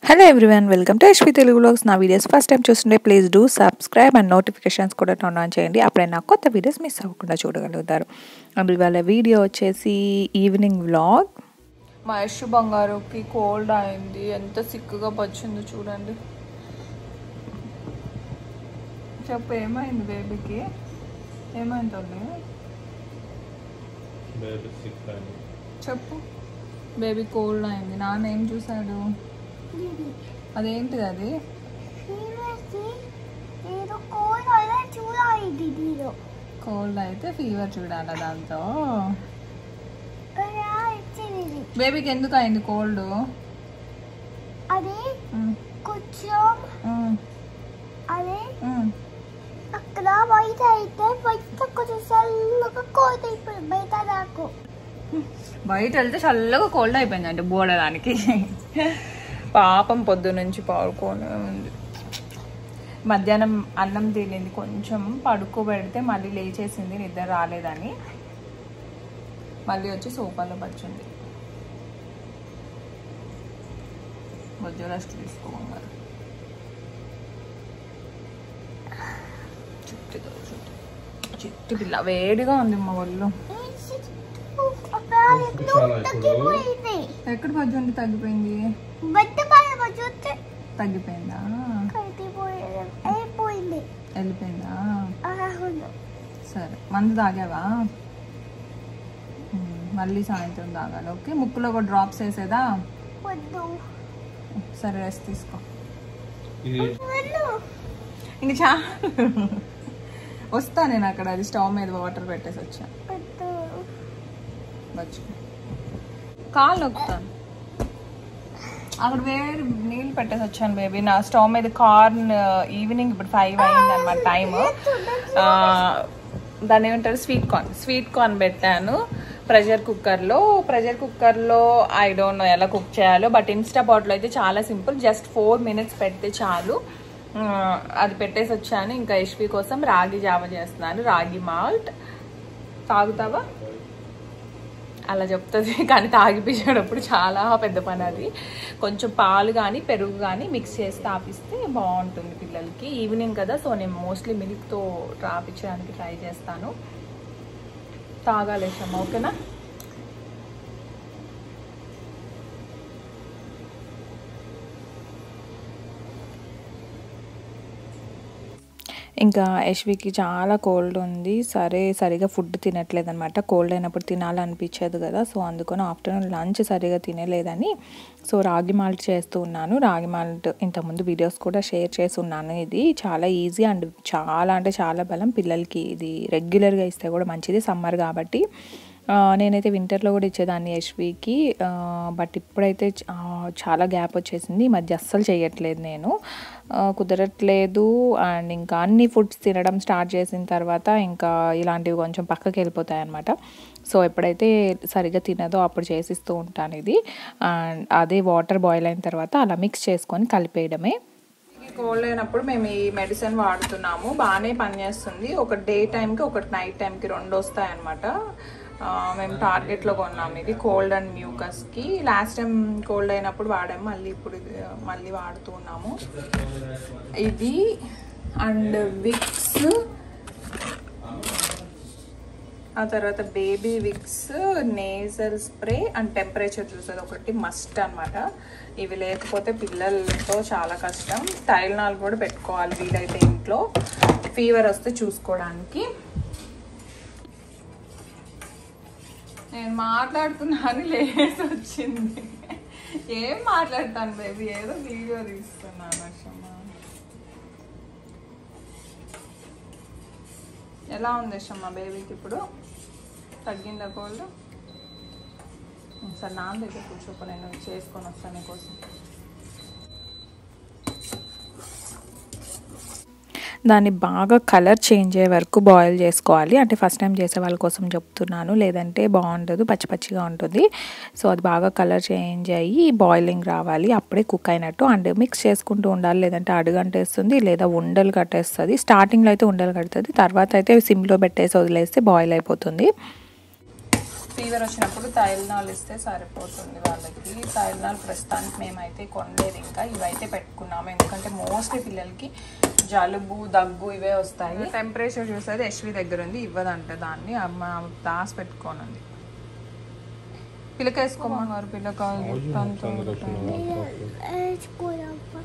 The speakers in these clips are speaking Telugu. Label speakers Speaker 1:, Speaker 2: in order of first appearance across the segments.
Speaker 1: Hello everyone welcome to HP Telugu vlogs నా వీడియోస్ ఫస్ట్ టైం చూస్తుంటే please do subscribe and notifications కూడా టర్న్ ఆన్ చేయండి అప్పుడే నా కొత్త వీడియోస్ మిస్ అవ్వకుండా చూడగలుగుతారు అండ్ ఇవాళ వీడియో వచ్చేసి ఈవినింగ్ వ్లాగ్
Speaker 2: మా యశ్ బంగారుకి కోల్డ్ అయింది ఎంత సిక్కుగా వచ్చిందో చూడండి చెప్పు ఏమైంది బేబీకి ఏమైంది తల్లి
Speaker 3: బేబీ సిక్ అని
Speaker 2: చెప్పు బేబీ కోల్డ్ అయింది నాన్న ఏం చూసాడు అదేంటిది అది
Speaker 4: ఏదో కోల్ అలా చూడాలి దీనిలో
Speaker 2: కోల్డ్ అయితే ఫీవర్ చూడాలి దాంతో
Speaker 4: అలా ఇచ్చింది
Speaker 2: బేబీకి ఎందుకు అయింది కోల్డ్
Speaker 4: అది కొంచెం అదే అక్కడ బయట అయితే బయట కొంచెం చల్లగా కోల్ అయిపోయింది బయట నాకు
Speaker 2: బయట వెళ్తే చల్లగా కోల్డ్ అయిపోయింది అంటే బోడడానికి పాపం పొద్దు నుంచి పడుకొని ఉంది మధ్యాహ్నం అన్నం తినింది కొంచెం పడుకోబెడితే మళ్ళీ లేచేసింది నిద్ర రాలేదని మళ్ళీ వచ్చి సోఫాలో పచ్చింది బొజ్జు రెస్ట్ తీసుకోమన్నారు చుట్టూ చుట్టూ చిట్టు పిల్ల వేడిగా ఉంది మా ఒళ్ళు
Speaker 4: అక్కడ ఎక్కడో తగ్గిపోయింది
Speaker 2: ఎక్కడ బజ్జు ఉండి తగ్గిపోయింది
Speaker 4: బయట పైన చూస్తే
Speaker 2: తగ్గిపోయిందా
Speaker 4: కట్టిపోయింది అయిపోయింది
Speaker 2: వెళ్ళిపోయిందా
Speaker 4: అవును
Speaker 2: సరే మందు తాగావా ఉమ్, మళ్ళీ సాయంత్రం తాగాలి ఓకే ముక్కులో ఒక డ్రాప్స్ వేసేదా
Speaker 4: వద్దు
Speaker 2: సరే రెస్ట్ తీసుకో
Speaker 3: ఇది
Speaker 4: వెళ్ళు
Speaker 2: ఇంక చా వస్తా నేను అక్కడ అది స్టవ్ మీద వాటర్ పెట్టేసి వచ్చా
Speaker 4: వద్దు
Speaker 2: వచ్చు కాళ్ళు నొక్కుతాను అక్కడ వేడి నీళ్ళు పెట్టేసి వచ్చాను బేబీ నా స్టవ్ మీద కార్న్ ఈవినింగ్ ఇప్పుడు ఫైవ్ అయింది అనమాట టైమ్ దాన్ని ఏమంటారు స్వీట్ కార్న్ స్వీట్ కార్న్ పెట్టాను ప్రెషర్ కుక్కర్లో ప్రెషర్ కుక్కర్లో ఐ డోంట్ నో ఎలా కుక్ చేయాలో బట్ ఇన్స్టా పాట్లో అయితే చాలా సింపుల్ జస్ట్ ఫోర్ మినిట్స్ పెడితే చాలు ఆ, అది పెట్టేసి వచ్చాను ఇంకా యశ్వి కోసం రాగి జావ చేస్తున్నాను రాగి మాల్ట్ తాగుతావా అలా చెప్తుంది కానీ తాగిపించేటప్పుడు చాలా పెద్ద పని అది కొంచెం పాలు కానీ పెరుగు కానీ మిక్స్ చేసి తాపిస్తే బాగుంటుంది పిల్లలకి ఈవినింగ్ కదా సో నేను మోస్ట్లీ మిల్క్తో తాపించడానికి ట్రై చేస్తాను తాగాలేసమ్మా ఓకేనా
Speaker 1: ఇంకా యశ్వికి చాలా కోల్డ్ ఉంది సరే సరిగా ఫుడ్ తినట్లేదు అనమాట కోల్డ్ అయినప్పుడు తినాలనిపించదు కదా సో అందుకని ఆఫ్టర్నూన్ లంచ్ సరిగా తినలేదని సో రాగి మాల్ట్ చేస్తూ ఉన్నాను రాగి మాల్ట్ ఇంతకుముందు వీడియోస్ కూడా షేర్ చేసి ఉన్నాను ఇది చాలా ఈజీ అండ్ చాలా అంటే చాలా బలం పిల్లలకి ఇది రెగ్యులర్గా ఇస్తే కూడా మంచిది సమ్మర్ కాబట్టి ఆ, నేనైతే వింటర్లో కూడా ఇచ్చేదాన్ని యశ్వికి ఆ, బట్ ఇప్పుడైతే చ- ఆ, చాలా గ్యాప్ వచ్చేసింది ఈ మధ్య అస్సలు చేయట్లేదు నేను ఆ, కుదరట్లేదు అండ్ ఇంకా అన్ని ఫుడ్స్ తినడం స్టార్ట్ చేసిన తర్వాత ఇంకా ఇలాంటివి కొంచెం పక్కకి వెళ్ళిపోతాయి అనమాట సో ఎప్పుడైతే సరిగ్గా తినదో అప్పుడు చేసిస్తూ ఉంటాను ఇది అండ్ అదే వాటర్ బాయిల్ అయిన తర్వాత అలా మిక్స్ చేసుకొని కలిపేయడమే
Speaker 2: కోల్డ్ అయినప్పుడు మేము ఈ మెడిసిన్ వాడుతున్నాము బాగానే పనిచేస్తుంది ఒక డే టైంకి ఒకటి నైట్ టైంకి రెండు వస్తాయి అనమాట మేము టార్గెట్లో కొన్నాము ఇది కోల్డ్ అండ్ మ్యూకస్కి లాస్ట్ టైం కోల్డ్ అయినప్పుడు వాడాము మళ్ళీ ఇప్పుడు ఇది, మళ్ళీ వాడుతూ ఉన్నాము ఇది అండ్ విక్స్ ఆ తర్వాత baby Vicks nasal spray and temperature చూసేది ఒకటి మస్ట్ అన్నమాట ఇవి లేకపోతే పిల్లలతో చాలా కష్టం టైల్నాల్ కూడా పెట్టుకోవాలి వీలైతే ఇంట్లో ఫీవర్ వస్తే చూసుకోవడానికి నేను మాట్లాడుతున్నాను లేసి వచ్చింది ఏం మాట్లాడతాను బేబీ ఏదో వీడియో తీస్తున్నాను అసలు ఎలా ఉంది అమ్మా బేబీకి ఇప్పుడు తగ్గిందా కోల్డ్ సరే నాన్న దగ్గర కూర్చోపో నేను చేసుకొని వస్తాను నీకోసం
Speaker 1: దాన్ని బాగా కలర్ చేంజ్ అయ్యే వరకు బాయిల్ చేసుకోవాలి అంటే ఫస్ట్ టైం చేసే వాళ్ళ కోసం చెప్తున్నాను లేదంటే బాగుండదు పచ్చి పచ్చిగా ఉంటుంది సో అది బాగా కలర్ చేంజ్ అయ్యి బాయిలింగ్ రావాలి అప్పుడే కుక్ అయినట్టు అండ్ మిక్స్ చేసుకుంటూ ఉండాలి లేదంటే అడుగంటేస్తుంది లేదా ఉండలు కట్టేస్తుంది స్టార్టింగ్లో అయితే ఉండలు కడుతుంది తర్వాత అయితే సిమ్లో పెట్టేసి వదిలేస్తే బాయిల్ అయిపోతుంది
Speaker 2: ఫీవర్ వచ్చినప్పుడు తైలనాలు ఇస్తే సరిపోతుంది వాళ్ళకి తైలనాలు ప్రస్తుతానికి మేమైతే కొనలేదు ఇంకా ఇవైతే పెట్టుకున్నాము ఎందుకంటే మోస్ట్లీ పిల్లలకి జలుబు దగ్గు ఇవే వస్తాయి టెంపరేచర్ చూసేది యశ్వి దగ్గర ఉంది ఇవ్వదంట దాన్ని అమ్మ దాసి పెట్టుకోనుంది పిల్లకేసుకోమన్నారు పిల్లక జుట్టంతా
Speaker 4: వేసుకోదమ్మా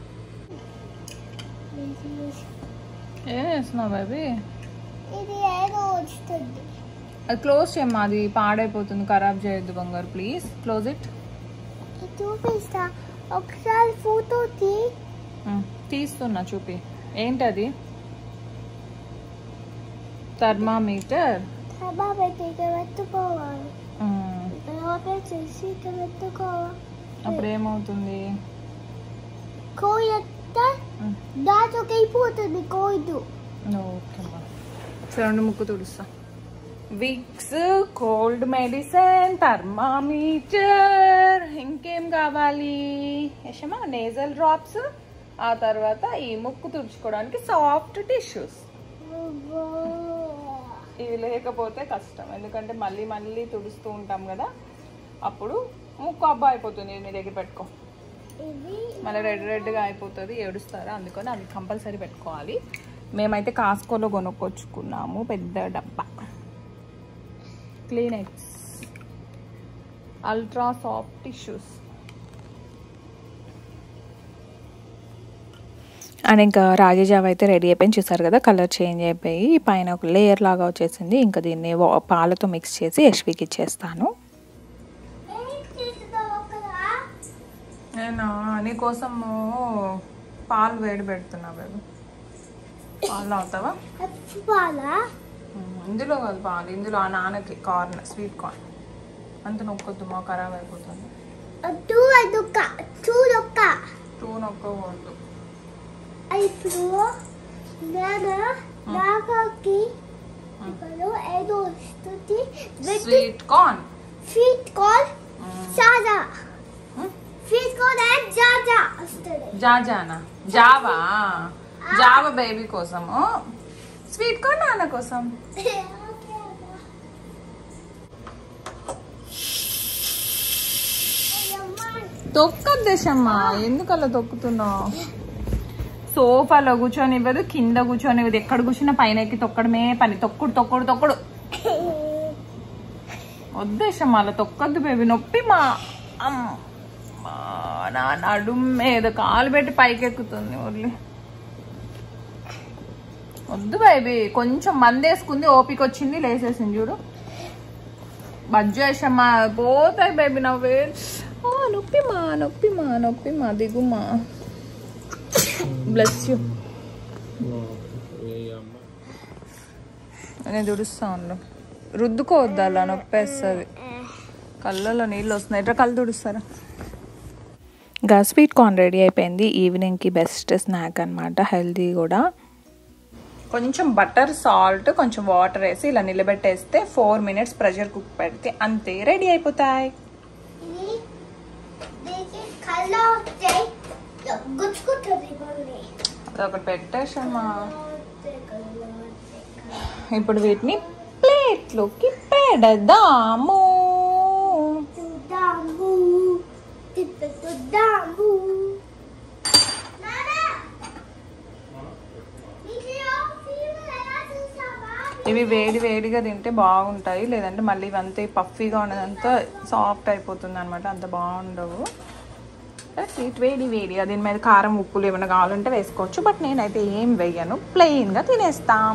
Speaker 2: ఏం చేస్తున్నావు బేబీ
Speaker 4: ఇది ఏదో వస్తుంది
Speaker 2: అది క్లోజ్ చేయమ్మా అది పాడైపోతుంది ఖరాబ్ చేయొద్దు బంగారు ప్లీజ్ క్లోజ్ ఇట్
Speaker 4: ఇది చూపిస్తా ఒకసారి ఫోటో తీ
Speaker 2: తీస్తున్నా చూపి ఏంటది థర్మామీటర్
Speaker 4: తబా పెట్టి ఇక్కడ పెట్టుకోవాలి తర్వాత చేసి ఇక్కడ పెట్టుకోవాలి
Speaker 2: అప్పుడు ఏమవుతుంది
Speaker 4: కోయత్త దాంట్లోకి అయిపోతుంది కోయదు
Speaker 2: ఓకే చూడండి ముక్కు తుడుస్తా విక్స్ కోల్డ్ మెడిసిన్ థర్మామీటర్ ఇంకేం కావాలి యశమా నేజల్ డ్రాప్స్ ఆ తర్వాత ఈ ముక్కు తుడుచుకోవడానికి సాఫ్ట్ టిష్యూస్ ఇవి లేకపోతే కష్టం ఎందుకంటే మళ్ళీ మళ్ళీ తుడుస్తూ ఉంటాం కదా అప్పుడు ముక్కు అబ్బా అయిపోతుంది ఇది నీ దగ్గర పెట్టుకో
Speaker 4: ఇది
Speaker 2: మళ్ళీ రెడ్ రెడ్గా అయిపోతుంది ఏడుస్తారా అందుకని అది కంపల్సరీ పెట్టుకోవాలి మేమైతే కాస్కోలో కొనుక్కొచ్చుకున్నాము పెద్ద డబ్బా Kleenex ultra soft tissues
Speaker 1: and ఇంకా రాగి జావ అయితే రెడీ అయిపోయింది చూసారు కదా కలర్ చేంజ్ అయిపోయి పైన ఒక లేయర్ లాగా వచ్చేసింది ఇంకా దీన్ని వా- పాలతో మిక్స్ చేసి యశ్వికి ఇచ్చేస్తాను
Speaker 4: ఏం చేస్తున్నావు అక్కడ
Speaker 2: నేను నీకోసము పాలు వేడి పెడుతున్నా బాబు పాలు అవుతావా
Speaker 4: అచ్చిపాలా
Speaker 2: ఇందులో కాదు పాలు ఇందులో ఆ నాన్నకి కార్న్ స్వీట్ కార్న్ అంత నొక్కొద్దు మా ఖరాబ్ అయిపోతుంది
Speaker 4: అటు అదొక్క చూడొక్క
Speaker 2: టూ నొక్కకూడదు
Speaker 4: ఇప్పుడు నేను నాకకి ఇప్పుడు ఏదో వస్తుంది
Speaker 2: స్వీట్ కార్న్
Speaker 4: ఫీట్ కాల్ సాజా ఫీట్ కాల్ అండ్ జాజా వస్తుంది
Speaker 2: జాజానా జావా జావా బేబీ కోసము స్వీట్ కార్న్ నాన్న కోసం తొక్కద్దేశమ్మా ఎందుకు అలా తొక్కుతున్నావు సోఫాలో కూర్చొని ఇవ్వదు కింద కూర్చొని ఇవ్వదు ఎక్కడ కూర్చున్నా పైన ఎక్కి తొక్కడమే పని తొక్కుడు తొక్కుడు తొక్కుడు వద్దేశం అలా తొక్కద్దు బేబీ నొప్పి మా అమ్మా, నా నడుం మీద కాలు పెట్టి పైకి ఎక్కుతుంది మురళి వద్దు బేబీ కొంచెం మందేసుకుంది ఓపిక వచ్చింది లేసేసింది చూడు బజ్జు వేసమ్మా పోతాయి బేబీ నవ్వే ఆ, నొప్పి మా నొప్పి మా నొప్పి మా దిగుమా బ్లెస్ యూ నేను తుడుస్తా ఉన్నా రుద్దుకోవద్దు అలా నొప్పేస్తుంది కళ్ళలో నీళ్ళు వస్తున్నాయి ఇట్లా కళ్ళు తుడుస్తారా
Speaker 1: ఇంకా స్వీట్ కార్న్ రెడీ అయిపోయింది ఈవినింగ్కి బెస్ట్ స్నాక్ అనమాట హెల్దీ కూడా
Speaker 2: కొంచెం బటర్ సాల్ట్ కొంచెం వాటర్ వేసి ఇలా నిలబెట్టేస్తే ఫోర్ మినిట్స్ ప్రెషర్ కుక్ పెడితే అంతే రెడీ అయిపోతాయి
Speaker 4: ఇది దీనికి కళ్ళు వస్తాయి గుచ్చుకుంటుంది మళ్ళీ
Speaker 2: అదొకటి పెట్టేసమ్మా
Speaker 4: వస్తాయి, కళ్ళు వస్తాయి.
Speaker 2: ఇప్పుడు వీటిని ప్లేట్లోకి పెడదాము
Speaker 4: చూద్దాము తిప్ప చూద్దాము నాన్న నీకు ఫీవర్ ఎలా చూసావా
Speaker 2: ఇవి వేడి వేడిగా తింటే బాగుంటాయి లేదంటే మళ్ళీ ఇవంతా పఫీగా ఉన్నదంతా సాఫ్ట్ అయిపోతుంది అనమాట అంత బాగుండవు స్వీట్ వేడి వేడిగా దీని మీద కారం ఉప్పులు ఏమైనా కావాలంటే వేసుకోవచ్చు బట్ నేనైతే ఏం వేయను ప్లెయిన్గా తినేస్తాం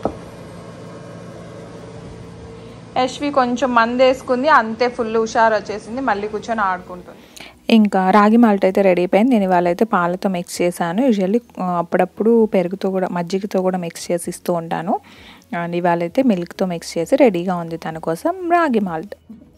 Speaker 2: యశ్వి కొంచెం మంది వేసుకుంది అంతే ఫుల్ హుషారు వచ్చేసింది మళ్ళీ కూర్చొని ఆడుకుంటుంది
Speaker 1: ఇంకా రాగి మాల్ట్ అయితే రెడీ అయిపోయింది నేను ఇవాళ అయితే పాలతో మిక్స్ చేశాను యూజువల్లీ అప్పుడప్పుడు పెరుగుతో కూడా మజ్జిగతో కూడా మిక్స్ చేసి ఇస్తూ ఉంటాను అండ్ ఇవాళ అయితే మిల్క్తో మిక్స్ చేసి రెడీగా ఉంది తన కోసం రాగి మాల్ట్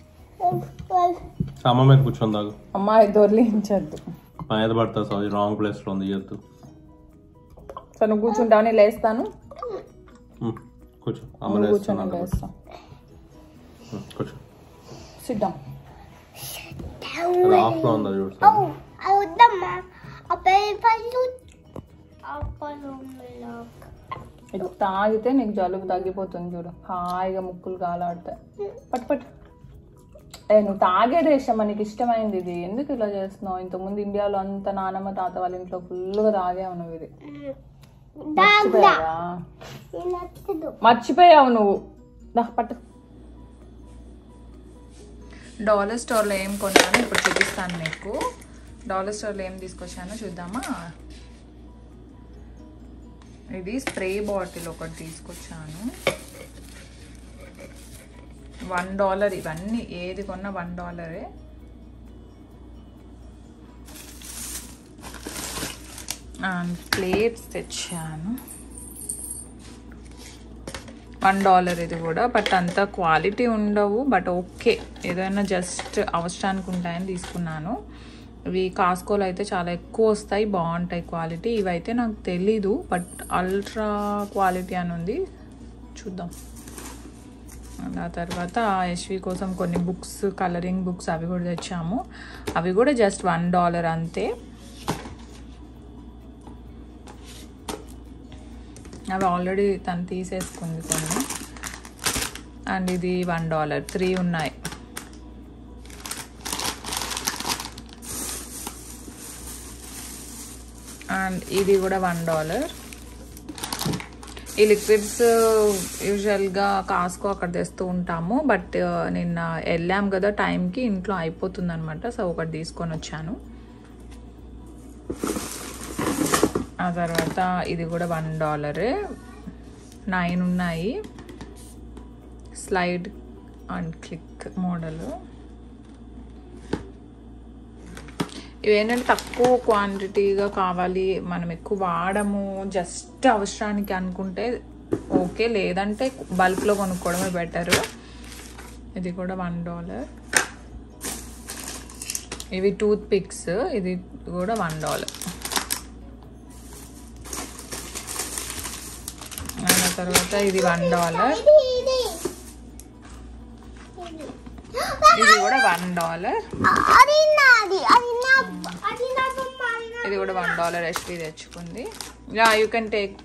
Speaker 3: అమ్మ మీద కూర్చొని దాగు
Speaker 2: అమ్మాయి దొర్లించద్దు
Speaker 3: మా మీద పడతా సారీ రాంగ్ ప్లేస్ లో ఉంది ఇయ్యద్దు
Speaker 2: తను కూర్చుంటావు నేను లేస్తాను
Speaker 3: ఉమ్, కూర్చో అమ్మ
Speaker 2: నువ్వు
Speaker 3: లేస్తున్నా
Speaker 2: కూర్చొని లేస్తాం
Speaker 3: ఉమ్, కూర్చో
Speaker 2: సిద్ధం
Speaker 3: అది ఆఫ్ లో ఉందా చూడు
Speaker 4: ఓ అది వద్దమ్మా ఆ పేపర్లు ఆ పళ్ళు
Speaker 2: ఇది తాగితే నీకు జలుబు తగ్గిపోతుంది చూడు హాయిగా ముక్కులు కాలాడతాయి పట్టు పట్టు ఏ నువ్వు తాగేదే ఇష్టం నీకు ఇష్టమైంది ఇది ఎందుకు ఇలా చేస్తున్నావు ఇంతకుముందు ఇండియాలో అంత నానమ్మ తాత వాళ్ళ ఇంట్లో ఫుల్గా తాగేవు నువ్వు ఇది మర్చిపోయావా
Speaker 4: నచ్చదు
Speaker 2: మర్చిపోయావు నువ్వు దా పట్టు డాలర్ స్టోర్లో ఏం కొన్నాను ఇప్పుడు చూపిస్తాను నీకు డాలర్ స్టోర్లో ఏం తీసుకొచ్చానో చూద్దామా ఇది స్ప్రే బాటిల్ ఒకటి తీసుకొచ్చాను వన్ డాలర్ ఇవన్నీ ఏది కొన్నా వన్ డాలరే అండ్ ప్లేట్స్ తెచ్చాను వన్ డాలర్ ఇది కూడా బట్ అంత క్వాలిటీ ఉండవు బట్ ఓకే ఏదైనా జస్ట్ అవసరానికి ఉంటాయని తీసుకున్నాను ఇవి కాస్కోలో అయితే చాలా ఎక్కువ వస్తాయి బాగుంటాయి క్వాలిటీ ఇవైతే నాకు తెలీదు బట్ అల్ట్రా క్వాలిటీ అని ఉంది చూద్దాం ఆ తర్వాత యశ్వి కోసం కొన్ని బుక్స్ కలరింగ్ బుక్స్ అవి కూడా తెచ్చాము అవి కూడా జస్ట్ వన్ డాలర్ అంతే అవి ఆల్రెడీ తను తీసేసుకుంది కొన్ని అండ్ ఇది వన్ డాలర్ త్రీ ఉన్నాయి అండ్ ఇది కూడా వన్ డాలర్ ఈ లిక్విడ్స్ యూజువల్గా కాస్కో అక్కడ తెస్తూ ఉంటాము బట్ నిన్న వెళ్ళాం కదా టైంకి ఇంట్లో అయిపోతుంది అనమాట సో ఒకటి తీసుకొని వచ్చాను ఆ తర్వాత ఇది కూడా వన్ డాలరే నైన్ ఉన్నాయి స్లైడ్ అండ్ క్లిక్ మోడల్ ఇవేంటంటే తక్కువ క్వాంటిటీగా కావాలి మనం ఎక్కువ వాడము జస్ట్ అవసరానికి అనుకుంటే ఓకే లేదంటే బల్క్లో కొనుక్కోవడమే బెటర్ ఇది కూడా వన్ డాలర్ ఇవి టూత్ పిక్స్ ఇది కూడా వన్ డాలర్ ఆ తర్వాత ఇది వన్ డాలర్
Speaker 4: ఇది ఇది
Speaker 2: ఇది కూడా వన్ డాలర్
Speaker 4: అది నాది అది నా అది నా బొమ్మ అది నా
Speaker 2: ఇది కూడా వన్ డాలర్ ఎస్పీ తెచ్చుకుంది yeah you can take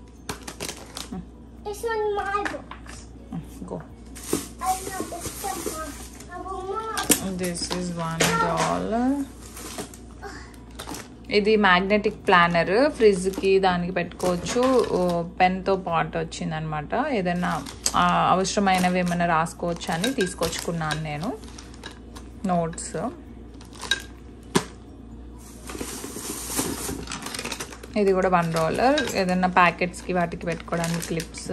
Speaker 4: It's on my books.
Speaker 2: Go
Speaker 4: అది నా ఇష్టం నా బొమ్మ
Speaker 2: దిస్ ఇస్ వన్ డాలర్ ఇది మ్యాగ్నెటిక్ ప్లానర్ ఫ్రిడ్జ్కి దానికి పెట్టుకోవచ్చు పెన్తో పాటు వచ్చిందనమాట ఏదైనా ఆ, అవసరమైనవి ఏమైనా రాసుకోవచ్చు అని తీసుకొచ్చుకున్నాను నేను నోట్స్ ఇది కూడా వన్ డాలర్ ఏదైనా ప్యాకెట్స్కి వాటికి పెట్టుకోవడానికి క్లిప్స్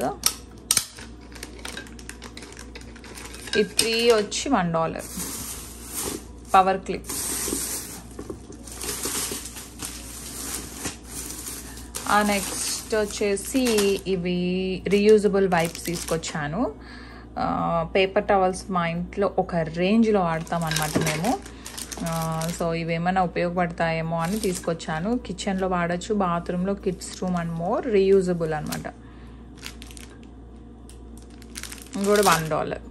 Speaker 2: ఈ త్రీ వచ్చి వన్ డాలర్ పవర్ క్లిప్స్ ఆ నెక్స్ట్ వచ్చేసి ఇవి రీయూజబుల్ వైప్స్ తీసుకొచ్చాను పేపర్ టవల్స్ మా ఇంట్లో ఒక రేంజ్లో వాడతాం అనమాట మేము సో ఇవేమైనా ఉపయోగపడతాయేమో అని తీసుకొచ్చాను కిచెన్లో వాడచ్చు బాత్రూంలో kids room and more reusable అనమాట కూడా one dollar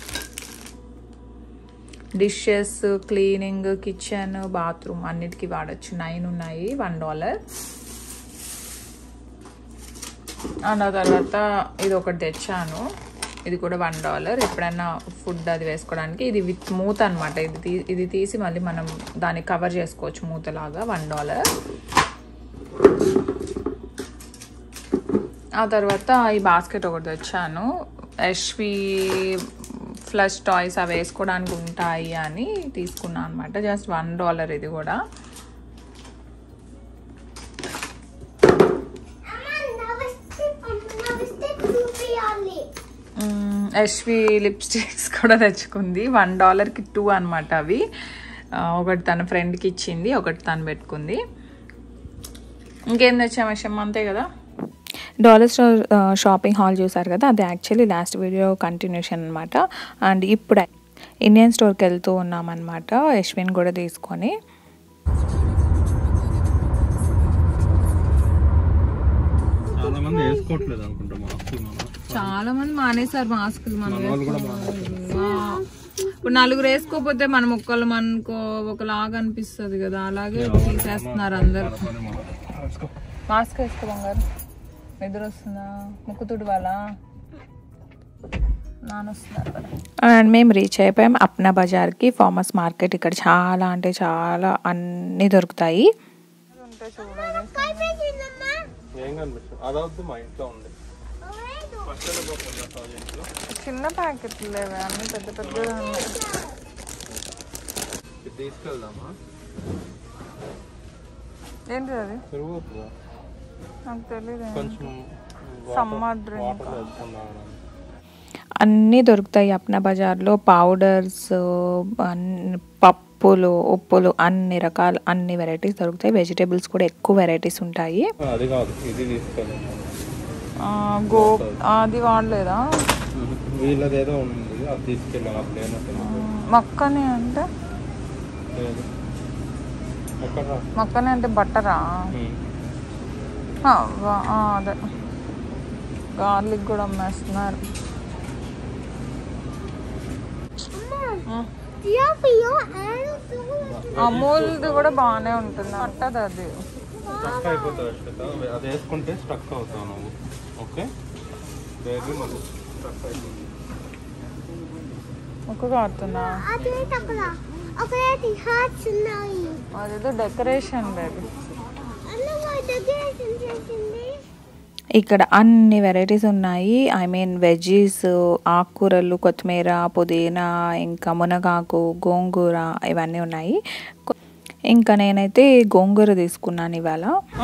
Speaker 2: dishes cleaning kitchen bathroom అన్నిటికీ వాడచ్చు నైన్ ఉన్నాయి వన్ డాలర్ అండ్ ఆ తర్వాత ఇది ఒకటి తెచ్చాను ఇది కూడా వన్ డాలర్ ఎప్పుడైనా ఫుడ్ అది వేసుకోవడానికి ఇది విత్ మూత అనమాట ఇది తీ ఇది తీసి మళ్ళీ మనం దాన్ని కవర్ చేసుకోవచ్చు మూతలాగా వన్ డాలర్ ఆ తర్వాత ఈ బాస్కెట్ ఒకటి తెచ్చాను యశ్వి ఫ్లష్ టాయ్స్ అవి వేసుకోవడానికి ఉంటాయి అని తీసుకున్నాను అనమాట జస్ట్ వన్ డాలర్ ఇది కూడా
Speaker 4: అమ్మ నవస్తే నవస్తే చూపియాలి
Speaker 2: మ్మ్, యశ్వి లిప్స్టిక్స్ కూడా తెచ్చుకుంది వన్ డాలర్కి టూ అనమాట అవి ఆ, ఒకటి తన ఫ్రెండ్కి ఇచ్చింది ఒకటి తను పెట్టుకుంది ఇంకేం తెచ్చాము యశమ్మ అంతే కదా
Speaker 1: డాలర్ స్టోర్ ఆ, షాపింగ్ హాల్ చూసారు కదా అది యాక్చువల్లీ లాస్ట్ వీడియో కంటిన్యూషన్ అనమాట అండ్ ఇప్పుడు ఇండియన్ స్టోర్కి వెళ్తూ ఉన్నామన్నమాట యశ్విన్ కూడా తీసుకొని
Speaker 3: చాలా మంది వేసుకోవట్లేదు అనుకుంటా మాస్క్ మనం
Speaker 2: చాలా మంది మానేశారు మాస్కులు మనం
Speaker 3: మన వాళ్ళు కూడా మానేస్తారు.
Speaker 2: ఆ, ఇప్పుడు నలుగురు వేసుకోకపోతే మనం ఒక్కళ్ళు మనకో ఒకలాగా అనిపిస్తుంది కదా అలాగే తీసేస్తున్నారు అందరు
Speaker 3: పని మనం. వేసుకో.
Speaker 2: మాస్క్ వేసుకో బంగారు నిద్ర వస్తుందా ముక్కు తుడవాలా నాన్న వస్తున్నారు కదా
Speaker 1: అండ్ మేము రీచ్ అయిపోయాం అప్నా బజార్కి ఫార్మస్ మార్కెట్ ఇక్కడ చాలా అంటే చాలా అన్నీ దొరుకుతాయి
Speaker 2: ఉంటే చూడాలి
Speaker 3: ఏం కనిపిస్తుంది అదవద్దు మా ఇంట్లో ఉంది
Speaker 2: చిన్న ప్యాకెట్లు లేవే అన్ని పెద్ద పెద్దగా ఉన్నాయి
Speaker 3: ఇది తీసుకెళ్దామా
Speaker 2: ఏంటి అది
Speaker 3: తిరుగుతుందా
Speaker 2: నాకు తెలియదు
Speaker 3: కొంచెం
Speaker 2: సమ్మర్ డ్రింక్
Speaker 3: వాటర్ తెచ్చుకుందాం
Speaker 1: అన్నీ దొరుకుతాయి అప్నా బజార్లో పౌడర్స్ అన్ని పప్పులు ఉప్పులు అన్ని రకాల అన్ని వెరైటీస్ దొరుకుతాయి వెజిటేబుల్స్ కూడా ఎక్కువ వెరైటీస్ ఉంటాయి
Speaker 3: అది కాదు ఇది తీసుకెళ్దాం
Speaker 2: గో అది వాడలేదా
Speaker 3: వీళ్ళది ఏదో ఉంది అది తీసుకెళ్ళాం అప్పుడు ఏమో
Speaker 2: మక్కని అంటే
Speaker 3: లేదు ఎక్కడ రా?
Speaker 2: మక్కని అంటే బట్టరా
Speaker 3: ఉమ్.
Speaker 2: ఆ, వా- ఆ, అదే గార్లిక్ కూడా అమ్మేస్తున్నారు అమూల్ది కూడా బాగానే ఉంటుంది పట్టదు అది
Speaker 3: స్ట్రక్ అయిపోతుంది అశ్విత అది వేసుకుంటే స్ట్రక్ అవుతావు నువ్వు ఓకే బేబీ మళ్ళీ స్ట్రక్ అయిపోతుంది
Speaker 2: ముక్కు కారుతుందా
Speaker 4: ఒకటి హార్ట్స్ ఉన్నాయి
Speaker 2: అదేదో డెకరేషన్ బేబీ
Speaker 4: అన్నమా డెకరేషన్ చేసింది
Speaker 1: ఇక్కడ అన్ని వెరైటీస్ ఉన్నాయి ఐ మీన్ వెజ్జీస్ ఆకుకూరలు కొత్తిమీర పుదీనా ఇంకా మునగాకు గోంగూర ఇవన్నీ ఉన్నాయి కొ- ఇంకా నేనైతే గోంగూర తీసుకున్నాను ఇవాళ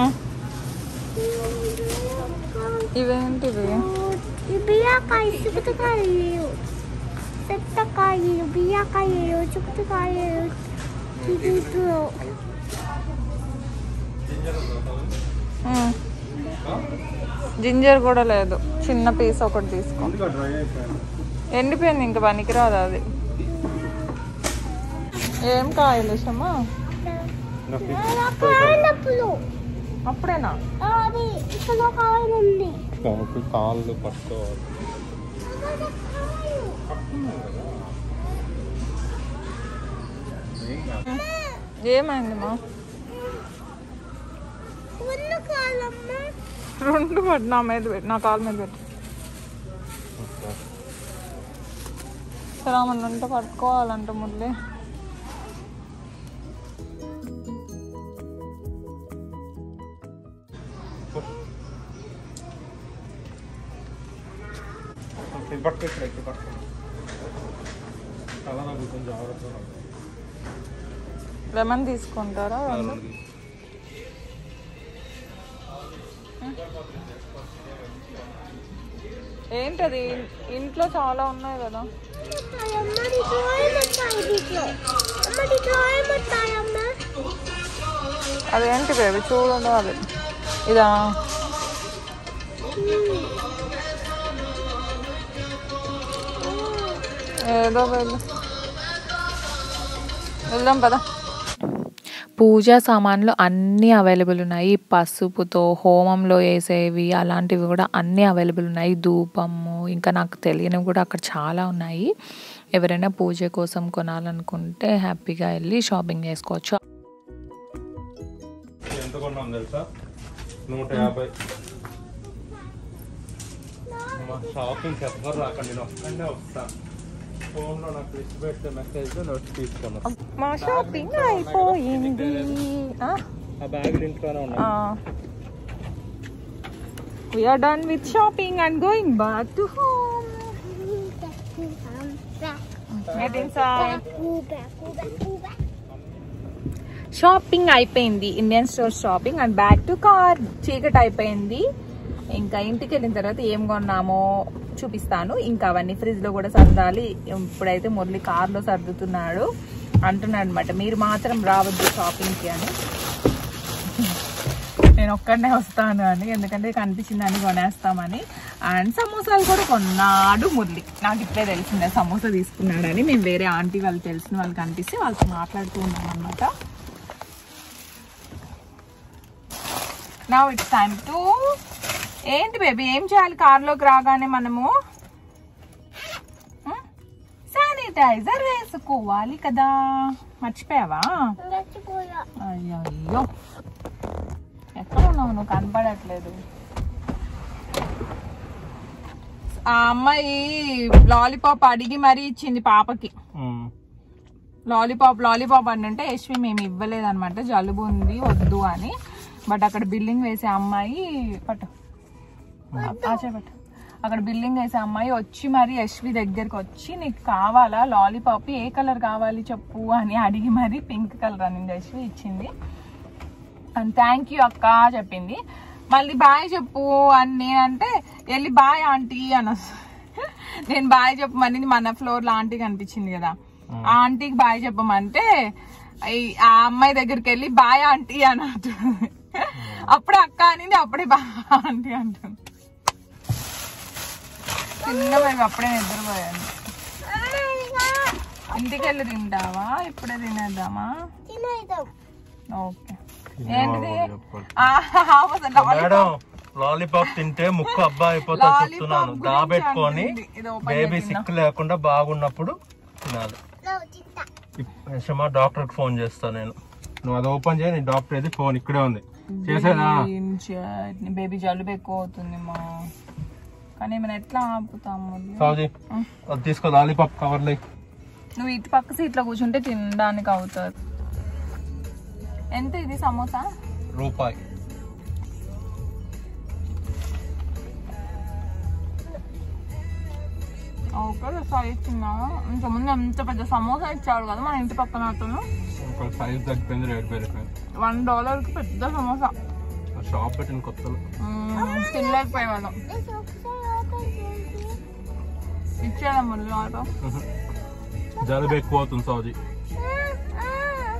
Speaker 2: ఇవేంటివి
Speaker 4: ఈ బియ్యకాయ చుక్కుతుకాయలు చెత్తకాయలు బియ్యకాయలు చుక్కుతుకాయలు ఇది
Speaker 2: జింజర్ కూడా లేదు చిన్న పీస్ ఒకటి తీసుకో
Speaker 3: డ్రై అయిపోయాను
Speaker 2: ఎండిపోయింది ఇంకా పనికిరాదు అది ఏం కాయలు ఇష్టమా
Speaker 4: కాయలప్పుడు
Speaker 2: అప్పుడేనా
Speaker 4: అది ఇక్కడ కాయలు ఉంది
Speaker 3: కాళ్ళు పట్టుకోవాలి
Speaker 2: ఏమైంది మా
Speaker 4: ఉన్న కాలమ్మ
Speaker 2: రెండు పట్టు నా మీద పెట్టు నా కాలు మీద పెట్టు సరే మన ఉంటే పట్టుకోవాలంట మురళి
Speaker 3: ఇది పట్టుకో ఇక్కడ ఇక్కడ పట్టుకో తల నాకు కొంచెం జాగ్రత్తగా
Speaker 2: లెమన్ తీసుకుంటారా రెండు ఏంటది ఇంట్లో చాలా ఉన్నాయి కదా
Speaker 4: అమ్మడి డ్రాయింగ్ దీంట్లో అమ్మడి డ్రాయింగ్ వస్తాయమ్మ
Speaker 2: అదేంటి బేబీ చూడాలి ఇదా ఏదో వెళ్ళు వెళ్దాం పదా
Speaker 1: పూజా సామాన్లు అన్నీ అవైలబుల్ ఉన్నాయి పసుపుతో హోమంలో వేసేవి అలాంటివి కూడా అన్నీ అవైలబుల్ ఉన్నాయి ధూపము ఇంకా నాకు తెలియనివి కూడా అక్కడ చాలా ఉన్నాయి ఎవరైనా పూజ కోసం కొనాలనుకుంటే హ్యాపీగా వెళ్ళి షాపింగ్ చేసుకోవచ్చు
Speaker 3: ఎంత కొన్నాం తెలుసా నూట యాభై మా షాపింగ్ ఎవ్వరు రాకండి నేను ఒక్కడే వస్తా ఫోన్లో నాకు లిస్ట్ పెడితే మెసేజ్ నోట్ తీసుకున్నా
Speaker 2: మా షాపింగ్ అయిపోయింది ఆ?
Speaker 3: ఆ బ్యాగ్ ఇంట్లోనే
Speaker 2: ఆ.
Speaker 3: ఉన్నాయి
Speaker 2: We are done with shopping and going back to home. Get inside. Shopping అయిపోయింది Indian store shopping and back to car చీకటి అయిపోయింది ఇంకా ఇంటికి వెళ్ళిన తర్వాత ఏం కొన్నామో చూపిస్తాను ఇంకా అవన్నీ ఫ్రిడ్జ్ లో కూడా సర్దాలి ఇప్పుడైతే మురళి కార్ లో సర్దుతున్నాడు అంటున్నాడు అనమాట మీరు మాత్రం రావద్దు షాపింగ్ కి అని నేను ఒక్కడనే వస్తాను అని ఎందుకంటే కనిపించింది అని కొనేస్తామని అండ్ సమోసాలు కూడా కొన్నాడు మురళి నాకు ఇప్పుడే తెలిసిందే సమోసా తీసుకున్నాడని మేము వేరే ఆంటీ వాళ్ళు తెలిసిన వాళ్ళు కనిపిస్తే వాళ్ళతో మాట్లాడుతూ ఉన్నాం అనమాట నా ఇట్స్ టైమ్ టు ఏంటి బేబీ ఏం చేయాలి కార్లోకి రాగానే మనము శానిటైజర్ వేసుకోవాలి కదా మర్చిపోయావా అయ్యో అయ్యో ఎక్కడ ఉన్నావు నువ్వు కనపడట్లేదు ఆ అమ్మాయి లాలీపాప్ అడిగి మరీ ఇచ్చింది పాపకి
Speaker 3: ఉమ్.
Speaker 2: లాలీపాప్ లాలీపాప్ అని అంటే యశ్వి మేము ఇవ్వలేదు అనమాట జలుబు ఉంది వద్దు అని బట్ అక్కడ బిల్లింగ్ వేసే అమ్మాయి పట్టు ఆచే పట్టు అక్కడ బిల్లింగ్ వేసే అమ్మాయి వచ్చి మరి యశ్వి దగ్గరికి వచ్చి నీకు కావాలా లాలీపాప్ ఏ కలర్ కావాలి చెప్పు అని అడిగి మరి పింక్ కలర్ అనింది యశ్వి ఇచ్చింది అండ్ థ్యాంక్ యూ అక్క చెప్పింది మళ్ళీ బాయ్ చెప్పు అని నేనంటే వెళ్ళి బాయ్ ఆంటీ అని వస్తా. నేను బాయ్ చెప్పమని మన ఫ్లోర్ లో ఆంటీ కనిపించింది కదా ఆ ఆంటీకి బాయ్ చెప్పమంటే ఈ- ఆ అమ్మాయి దగ్గరికి వెళ్ళి బాయ్ ఆంటీ అని అంటుంది అప్పుడే అక్క అనింది అప్పుడే బాయ్ ఆంటీ అంటుంది చిన్న మేము అప్పుడే నిద్రపోయాను ఇంటికి వెళ్ళి తింటావా ఇప్పుడే తినేద్దామా
Speaker 4: తినేద్దాం
Speaker 2: ఓకే ఏంటిది
Speaker 3: చెప్పండి.
Speaker 2: ఆహా, అసలు lollipop.
Speaker 3: మేడం లాలీపాప్ తింటే ముక్కు అబ్బా అయిపోతా
Speaker 2: Lollipop
Speaker 3: చెప్తున్నాను
Speaker 2: గురించి
Speaker 3: దాబెట్టుకొని
Speaker 2: అంటుంది. ఇది open
Speaker 3: బేబీ
Speaker 2: చేసి
Speaker 3: సిక్ లేకుండా బాగున్నప్పుడు తినాలి
Speaker 4: నువ్వు తింటా
Speaker 3: యశమా డాక్టర్ కి ఫోన్ చేస్తా నేను నువ్వు అది ఓపెన్ చేయి నీ డాక్టర్ ఏది ఫోన్ ఇక్కడే ఉంది చేసేదా
Speaker 2: బేబీ జలుబు ఎక్కువ అవుతుంది మా కానీ మనం ఎట్లా ఆపుతాము
Speaker 3: సౌజీ అది తీసుకో లాలీపాప్ కవర్లే
Speaker 2: నువ్వు ఇటు పక్క సీట్లో కూర్చుంటే తినడానికి అవుతుంది ఎంత ఇది సమోసా
Speaker 3: రూపాయి
Speaker 2: ఓకే సైజ్ చిన్న ఇంతకుముందు ఎంత పెద్ద సమోసా ఇచ్చాడు కదా మన ఇంటి పక్కన అతను
Speaker 3: ఒక సైజ్ తగ్గిపోయింది రేట్ పెరిగిపోయింది
Speaker 2: వన్ డాలర్కి పెద్ద సమోసా
Speaker 3: ఆ షాప్ పెట్టిన కొత్తలో
Speaker 2: మ్మ్, తినలేకపోయేవాళ్ళం
Speaker 4: ఇది ఒకసారి ఓపెన్ చేసి
Speaker 2: ఇచ్చేదా ముళ్ళు ఆటో
Speaker 3: ఉహు. జలుబు ఎక్కువ అవుతుంది సౌజీ
Speaker 4: ఆ, ఆ.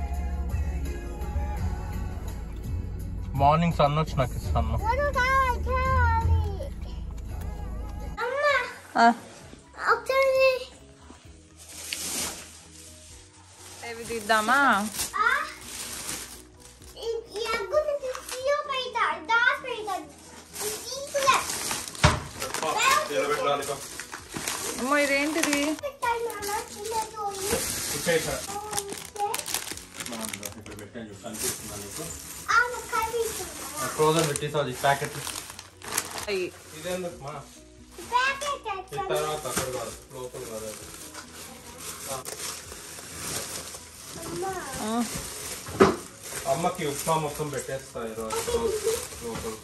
Speaker 3: మార్నింగ్ సన్ వచ్చి నాకు ఇస్తాను
Speaker 4: వద్దు కావాలి కావాలి అమ్మ ఒకసారి
Speaker 2: ఏవి తీద్దామా
Speaker 4: ఆ ఈ- ఈ అగ్గుని తీసియో పెడతా దాస్ పెడతా తీసులే
Speaker 2: అమ్మో ఇదేంటిది
Speaker 4: పెట్టాలి నాన్న చిన్నది ఉంది ఆ ముక్కలు తీసుకున్నా
Speaker 3: ఫ్రోజన్ పెట్టి సౌజీ ప్యాకెట్
Speaker 2: అయ్యి.
Speaker 3: ఇదేందుకు మా
Speaker 4: ప్యాకెట్
Speaker 3: ఈ
Speaker 4: తెచ్చాను
Speaker 3: తర్వాత అక్కడ కాదు లోపల కాదు అది.
Speaker 4: అమ్మ
Speaker 2: ఆ,
Speaker 3: అమ్మకి ఉప్మా మొత్తం పెట్టేస్తా ఈరోజు లోపల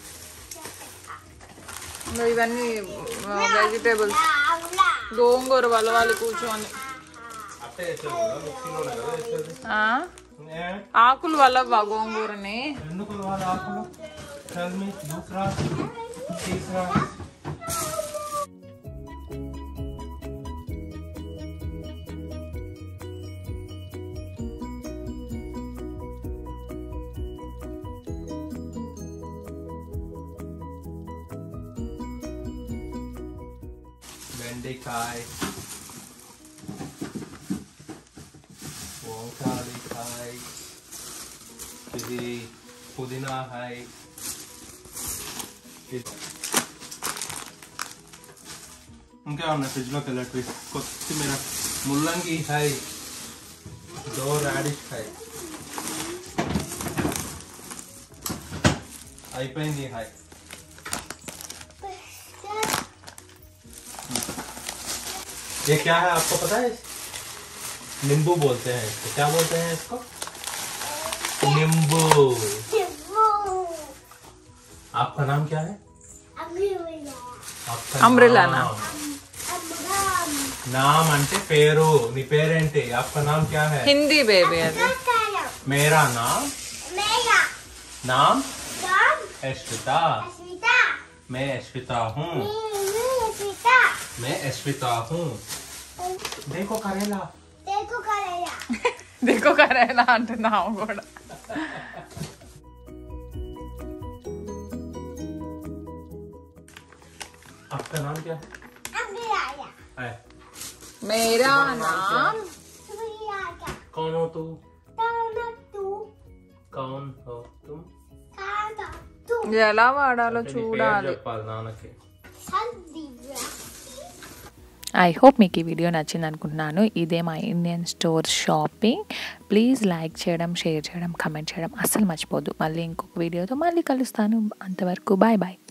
Speaker 2: ఇంగో ఇవన్నీ వెజిటేబుల్స్
Speaker 4: ఆవులా
Speaker 2: గోంగూర వాళ్ళ వాళ్ళు కూర్చొని
Speaker 3: అట్టే వేసేది కదా మిక్సీలోనే కదా వేసేది
Speaker 2: ఆ,
Speaker 3: ఏ?
Speaker 2: ఆకులు వల్ల గోంగూరని
Speaker 3: ఎందుకు వాళ్ళ ఆకులు Tell me, దూసరా తీసరా బెండకాయ వంకాయకాయ ఇది పుదీనా హై ఇది- ఇంకా ఉన్నాయి ఫ్రిడ్జ్లోకి వెళ్ళట్వి కొత్తిమీర ముల్లంగి హై దో రాడిష్ హై అయిపోయింది హై ये क्या है आपको पता है नींबू बोलते हैं इसको क्या बोलते हैं इसको नींबू आपका नाम क्या है आपका
Speaker 2: Umbrella
Speaker 3: नाम नाम అంటే పేరు నీ పేరేంటి आपका नाम क्या है
Speaker 2: హిందీ బేబీ అది
Speaker 3: मेरा नाम नाम अश्विता मैं अश्विता हूँ मैं अश्विता हूँ देखो करेला
Speaker 2: దిక్కు కరేలా అంటున్నావు కూడా
Speaker 3: आपका नाम क्या है
Speaker 2: మేరా నామ్
Speaker 3: कौन हो तू कौन हो तुम
Speaker 2: ఎలా వాడాలో
Speaker 3: అంటే నీ పేరు
Speaker 2: చూడాలి
Speaker 3: చెప్పాలి నాన్నకి
Speaker 1: ఐ హోప్ మీకు ఈ వీడియో నచ్చింది అనుకుంటున్నాను ఇదే మా Indian store shopping please like చేయడం షేర్ చేయడం కమెంట్ చేయడం అస్సలు మర్చిపోద్దు మళ్ళీ ఇంకొక వీడియోతో మళ్ళీ కలుస్తాను అంతవరకు బాయ్ బాయ్